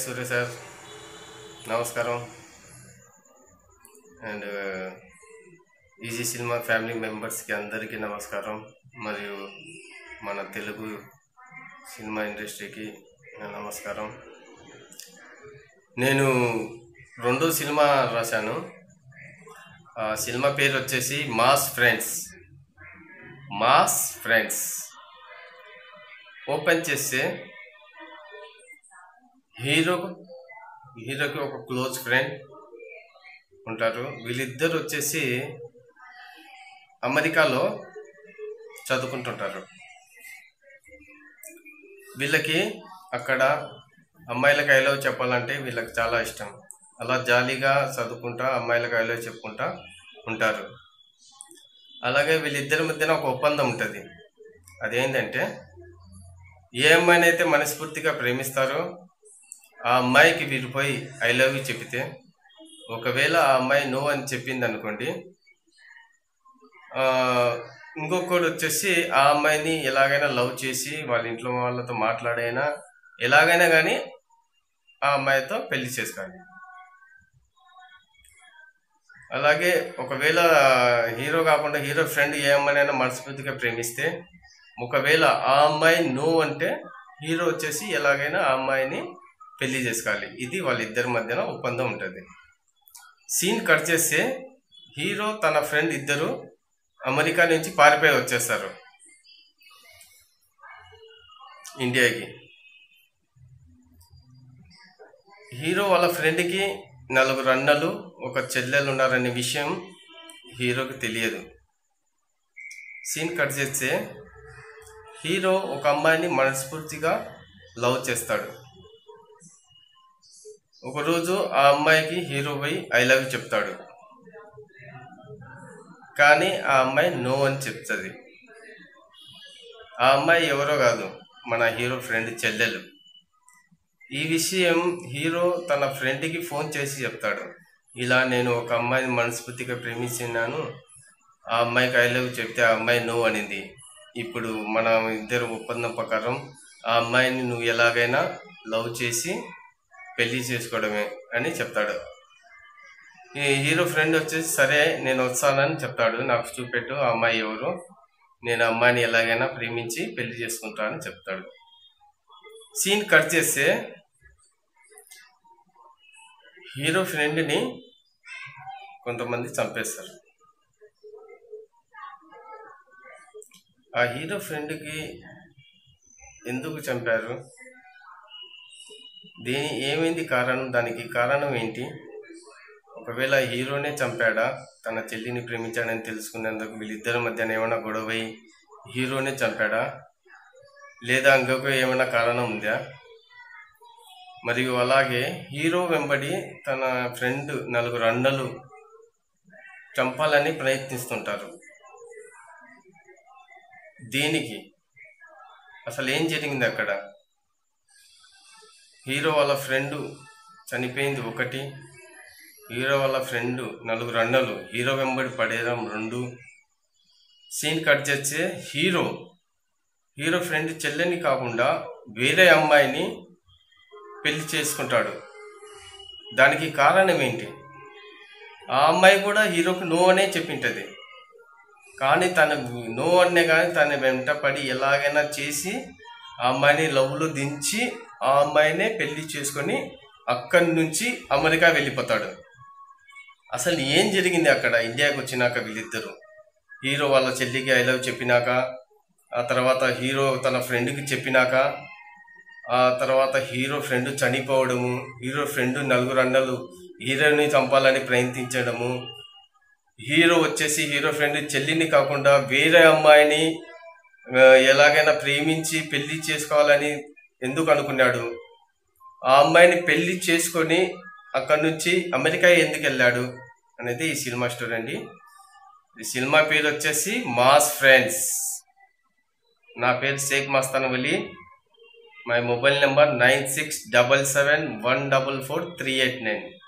సూర్య sir నమస్కారం and ఈజీ cinema family మెంబర్స్కి అందరికీ నమస్కారం మరియు మన తెలుగు సినిమా ఇండస్ట్రీకి నా నమస్కారం నేను రెండో సినిమా రాశాను ఆ సినిమా పేరు వచ్చేసి mass friends mass friends open చేస్తే హీరో హీరోకి ఒక క్లోజ్ ఫ్రెండ్ ఉంటారు వీళ్ళిద్దరు వచ్చేసి అమెరికాలో చదువుకుంటుంటారు వీళ్ళకి అక్కడ అమ్మాయిలకు ఐ లవ్ చెప్పాలంటే వీళ్ళకి చాలా ఇష్టం అలా జాలీగా చదువుకుంటా అమ్మాయిలకు ఐ లవ్ చెప్పుకుంటా ఉంటారు అలాగే వీళ్ళిద్దరి మధ్యన ఒక ఒప్పందం ఉంటుంది అదేంటంటే ఏ అమ్మాయిని అయితే మనస్ఫూర్తిగా ప్రేమిస్తారో ఆ అమ్మాయికి వీరు పోయి ఐ లవ్ యూ చెప్తే ఒకవేళ ఆ అమ్మాయి నో అని చెప్పింది అనుకోండి ఆ, ఇంకొకడు వచ్చేసి ఆ అమ్మాయిని ఎలాగైనా లవ్ చేసి వాళ్ళ ఇంట్లో వాళ్ళతో మాట్లాడైనా ఎలాగైనా కానీ ఆ అమ్మాయితో పెళ్లి చేసుకోవాలి అలాగే ఒకవేళ హీరో కాకుండా హీరో ఫ్రెండ్ ఏ అమ్మాయినైనా మనస్ఫూర్తిగా ప్రేమిస్తే ఒకవేళ ఆ అమ్మాయి నో అంటే హీరో వచ్చేసి ఎలాగైనా ఆ అమ్మాయిని పెళ్లి చేసుకోవాలి ఇది వాళ్ళిద్దరి మధ్యన ఒప్పందం ఉంటుంది సీన్ కట్ చేస్తే హీరో తన ఫ్రెండ్ ఇద్దరు అమెరికా నుంచి పారిపోయి వచ్చేస్తారు ఇండియాకి హీరో వాళ్ళ ఫ్రెండ్కి నలుగురు అన్నలు ఒక చెల్లెలు ఉన్నారనే విషయం హీరోకి తెలియదు సీన్ కట్ చేస్తే హీరో ఒక అమ్మాయిని మనస్ఫూర్తిగా లవ్ చేస్తాడు ఒకరోజు ఆ అమ్మాయికి హీరో పోయి ఐ లవ్ యూ చెప్తాడు కానీ ఆ అమ్మాయి నో అని చెప్తుంది ఆ అమ్మాయి ఎవరో కాదు మన హీరో ఫ్రెండ్ చెల్లెలు ఈ విషయం హీరో తన ఫ్రెండ్కి ఫోన్ చేసి చెప్తాడు ఇలా నేను ఒక అమ్మాయిని మనస్ఫూర్తిగా ప్రేమించినాను ఆ అమ్మాయికి ఐ లవ్ చెప్తే ఆ అమ్మాయి నో అనింది ఇప్పుడు మన ఇద్దరు ఒప్పందం ప్రకారం ఆ అమ్మాయిని నువ్వు ఎలాగైనా లవ్ చేసి పెళ్లి చేసుకోవడమే అని చెప్తాడు ఈ హీరో ఫ్రెండ్ వచ్చేసి సరే నేను వస్తానని చెప్తాడు నాకు చూపెట్టు ఆ అమ్మాయి ఎవరు నేను ఆ అమ్మాయిని ఎలాగైనా ప్రేమించి పెళ్లి చేసుకుంటానని చెప్తాడు సీన్ కట్ చేస్తే హీరో ఫ్రెండ్ని కొంతమంది చంపేస్తారు ఆ హీరో ఫ్రెండ్కి ఎందుకు చంపారు దేని ఏమైంది కారణం దానికి కారణం ఏంటి ఒకవేళ హీరోనే చంపాడా తన చెల్లిని ప్రేమించాడని తెలుసుకునేందుకు వీళ్ళిద్దరి మధ్యన ఏమైనా గొడవై హీరోనే చంపాడా లేదా ఇంకొక ఏమైనా కారణం ఉందా మరియు అలాగే హీరో వెంబడి తన ఫ్రెండ్ నలుగురు అన్నలు చంపాలని ప్రయత్నిస్తుంటారు దేనికి అసలు ఏం జరిగింది అక్కడ హీరో వాళ్ళ ఫ్రెండ్ చనిపోయింది ఒకటి హీరో వాళ్ళ ఫ్రెండ్ నలుగురు అన్నలు హీరో వెంబడి పడేయడం రెండు సీన్ కట్ చేస్తే హీరో హీరో ఫ్రెండ్ చెల్లెని కాకుండా వేరే అమ్మాయిని పెళ్లి చేసుకుంటాడు దానికి కారణం ఏంటి ఆ అమ్మాయి కూడా హీరోకి నో అనే చెప్పింటది కానీ తన నో అనే కానీ తన వెంట పడి ఎలాగైనా చేసి ఆ అమ్మాయిని లవ్లో దించి ఆ అమ్మాయినే పెళ్లి చేసుకొని అక్కడి నుంచి అమెరికా వెళ్ళిపోతాడు అసలు ఏం జరిగింది అక్కడ ఇండియాకి వచ్చినాక వీళ్ళిద్దరు హీరో వాళ్ళ చెల్లికి ఐ లవ్ చెప్పినాక ఆ తర్వాత హీరో తన ఫ్రెండ్కి చెప్పినాక ఆ తర్వాత హీరో ఫ్రెండ్ చనిపోవడము హీరో ఫ్రెండ్ నలుగురు అన్నలు హీరోని చంపాలని ప్రయత్నించడము హీరో వచ్చేసి హీరో ఫ్రెండ్ చెల్లిని కాకుండా వేరే అమ్మాయిని ఆ, ఎలాగైనా ప్రేమించి పెళ్లి చేసుకోవాలని ఎందుకు అనుకున్నాడు ఆ అమ్మాయిని పెళ్లి చేసుకొని అక్కడి నుంచి అమెరికా ఎందుకు వెళ్ళాడు అనేది ఈ సినిమా స్టోరీ అండి ఈ సినిమా పేరు వచ్చేసి మాస్ ఫ్రెండ్స్ నా పేరు Shaik Mastan Vali my mobile number nine six double seven one double four three eight nine